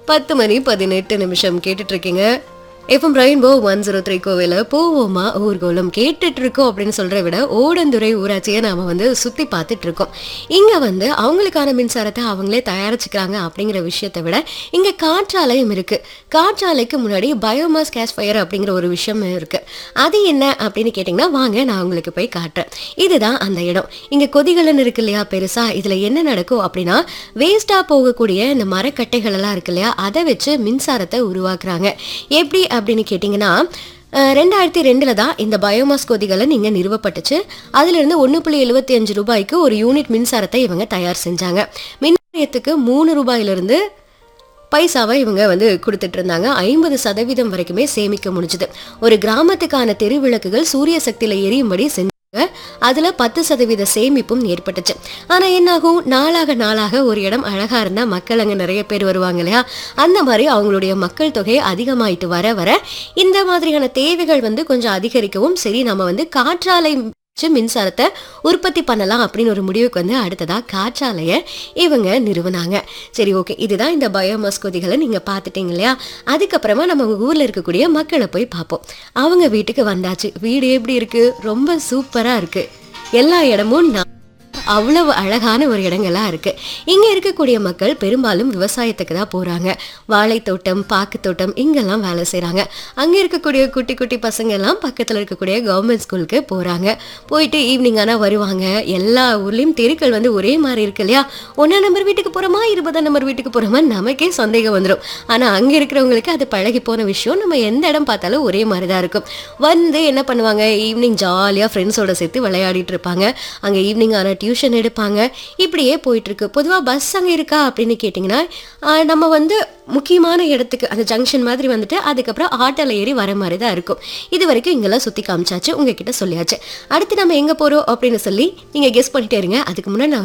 பத்து மணி பதினெட்டு நிமிஷம் கேட்டுட்டு இருக்கீங்க FM rainbow one zero three கோவில போவோமா ஊர்கோலம் கேட்டுட்டு இருக்கோம் அப்படின்னு சொல்றதை விட ஓடந்துறை ஊராட்சியை நாம வந்து சுத்தி பார்த்துட்டு இருக்கோம் இங்க வந்து அவங்களுக்கான மின்சாரத்தை அவங்களே தயாரிச்சுக்கிறாங்க அப்படிங்கிற விஷயத்தை விட இங்க காற்றாலையும் இருக்கு காற்றாலைக்கு முன்னாடி பயோமாஸ் கேஸ் ஃபயர் அப்படிங்கிற ஒரு விஷயம் இருக்கு அது என்ன அப்படின்னு கேட்டிங்கன்னா வாங்க நான் உங்களுக்கு போய் காட்டுறேன் இதுதான் அந்த இடம் இங்க கொதிகலன் இருக்கு இல்லையா பெருசா இதுல என்ன நடக்கும் அப்படின்னா வேஸ்டா போகக்கூடிய இந்த மரக்கட்டைகள் எல்லாம் இருக்கு இல்லையா அதை வச்சு மின்சாரத்தை உருவாக்குறாங்க எப்படி அப்படின்னு கேட்டிங்கன்னா அஹ், ரெண்டாயிரத்தி ரெண்டுல தான் இந்த பயோமாஸ் கொதிகலன் இங்க நிறுவப்பட்டுச்சு அதுல இருந்து ஒன்று புள்ளி எழுபத்தி அஞ்சு ரூபாய்க்கு ஒரு யூனிட் மின்சாரத்தை இவங்க தயார் செஞ்சாங்க மின் நிலையத்துக்கு மூணு ரூபாயிலிருந்து பைசாவை இவங்க வந்து கொடுத்துட்டு இருந்தாங்க ஐம்பது சதவீதம் வரைக்குமே சேமிக்க முடிஞ்சுது ஒரு கிராமத்துக்கான தெரு விளக்குகள் சூரிய சக்தியில எரியும்படி செஞ்சாங்க அதுல பத்து சதவீத சேமிப்பும் ஏற்பட்டுச்சு ஆனா என்னாகும் நாளாக நாளாக ஒரு இடம் அழகா இருந்தா மக்கள் அங்க நிறைய பேர் வருவாங்க இல்லையா அந்த மாதிரி அவங்களுடைய மக்கள் தொகை அதிகமாயிட்டு வர வர இந்த மாதிரியான தேவைகள் வந்து கொஞ்சம் அதிகரிக்கவும் சரி நம்ம வந்து காற்றாலை வச்சு மின்சாரத்தை உற்பத்தி பண்ணலாம் அப்படின்னு ஒரு முடிவுக்கு வந்து அடுத்ததா காற்றாலையை இவங்க நிறுவனாங்க சரி ஓகே இதுதான் இந்த பயோமாஸ் கொதிகளை நீங்க பார்த்துட்டீங்க இல்லையா அதுக்கப்புறமா நம்ம உங்க ஊர்ல இருக்கக்கூடிய மக்களை போய் பார்ப்போம் அவங்க வீட்டுக்கு வந்தாச்சு வீடு எப்படி இருக்கு ரொம்ப சூப்பரா இருக்கு எல்லா இடமும் நான் அவ்வளவு அழகான ஒரு இடங்களா இருக்கு இங்க இருக்கக்கூடிய மக்கள் பெரும்பாலும் விவசாயத்துக்கு தான் போறாங்க வாழைத்தோட்டம் பாக்குத்தோட்டம் இங்கெல்லாம் வேலை செய்றாங்க அங்க இருக்கக்கூடிய குட்டி குட்டி பசங்க எல்லாம் பக்கத்துல இருக்கக்கூடிய கவர்மெண்ட் ஸ்கூலுக்கு போறாங்க போயிட்டு ஈவினிங் ஆனா வருவாங்க எல்லா ஊர்லயும் தெருக்கள் வந்து ஒரே மாதிரி இருக்கு இல்லையா ஒன்னா நம்பர் வீட்டுக்கு போறோமா இருபதாம் நம்பர் வீட்டுக்கு போறோமா நமக்கே சந்தேகம் வந்துடும் ஆனா அங்க இருக்கிறவங்களுக்கு அது பழகி போன விஷயம் நம்ம எந்த இடம் பார்த்தாலும் ஒரே மாதிரி தான் இருக்கும் வந்து என்ன பண்ணுவாங்க ஈவினிங் ஜாலியா ஃப்ரெண்ட்ஸோட சேர்த்து விளையாடிட்டு இருப்பாங்க அங்க ஈவினிங் ஆன டியூஷன் எடுப்பாங்க இப்படியே போயிட்டு இருக்கு பொதுவா பஸ் அங்க இருக்கா அப்படின்னு கேட்டிங்கன்னா ஆஹ், நம்ம வந்து முக்கியமான இடத்துக்கு அந்த ஜங்ஷன் மாதிரி வந்துட்டு அதுக்கப்புறம் ஆட்டோல ஏறி வர மாதிரி தான் இருக்கும் இது வரைக்கும் இங்கெல்லாம் சுத்தி காமிச்சாச்சு உங்ககிட்ட சொல்லியாச்சு அடுத்து நம்ம எங்க போறோம் அப்படின்னு சொல்லி நீங்க கெஸ் பண்ணிட்டே இருங்க அதுக்கு முன்னாடி நான்